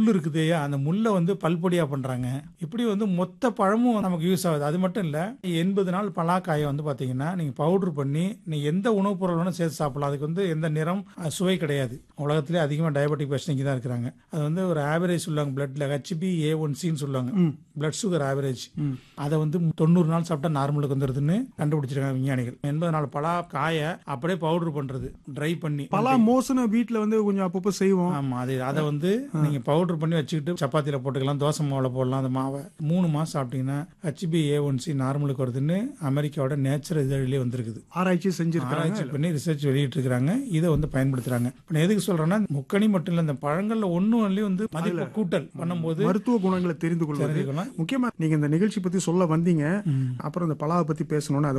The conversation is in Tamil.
முள் இருக்குது அந்த முள்ளை வந்து பல்பொடியா பண்றாங்க இப்படி வந்து மொத்த பழமும் நமக்கு யூஸ் ஆகுது அது மட்டும் இல்ல எண்பது நாள் பலாக்காயை வந்து பாத்தீங்கன்னா நீங்க பவுடர் பண்ணி நீங்க எந்த உணவுப் பொருள் வேணா சேர்த்து சாப்பிடலாம் அதுக்கு வந்து எந்த நிறம் அஹ், சுவை கிடையாது உலகத்திலே அதிகமாக டயபெட்டிக் பேஷண்ட் தான் இருக்கிறாங்க அது வந்து ஒரு ஆவரேஜ் சொல்லுவாங்க பிளட்ல ஹெச்பி ஏ ஒன் சின்னு சொல்லுவாங்க பிளட் சுகர் ஆவரேஜ் அதை வந்து தொண்ணூறு நாள் சாப்பிட்டா நார்மலுக்கு வந்துருதுன்னு கண்டுபிடிச்சிருக்காங்க விஞ்ஞானிகள் எண்பது நாள் பலா காயை அப்படியே பவுடர் பண்றது ட்ரை பண்ணி பலா மோசனை வீட்ல வந்து கொஞ்சம் அப்பப்போ செய்வோம் ஆமா அது அதை வந்து நீங்க பவுடர் பண்ணி வச்சுக்கிட்டு சப்பாத்தியில போட்டுக்கலாம் தோசை மாவுல போடலாம் அந்த மாவை மூணு மாசம் சாப்பிட்டீங்கன்னா ஹெச்பி ஏ ஒன் சி நார்மலுக்கு வருதுன்னு அமெரிக்காவோட நேச்சர் இதழிலே வந்திருக்குது ஆராய்ச்சி செஞ்சிருக்காங்க ஆராய்ச்சி பண்ணி ரிசர்ச் வெளியிட்டு இருக்காங்க இதை வந்து பயன்படுத்துறாங்க இப்ப நான் எதுக்கு சொல்றேன்னா முக்கணி மட்டும் இல்ல இந்த பழங்கள்ல ஒண்ணும் வந்து மதிப்பு கூட்டல் பண்ணும்போது மருத்துவ குணங்களை தெரிந்து கொள்வது தெரிஞ்சுக்கலாம். முக்கியமா நீங்க இந்த நிகழ்ச்சி பத்தி சொல்ல வந்தீங்க அப்புறம் இந்த பலாவை பத்தி பேசணும்னு அதை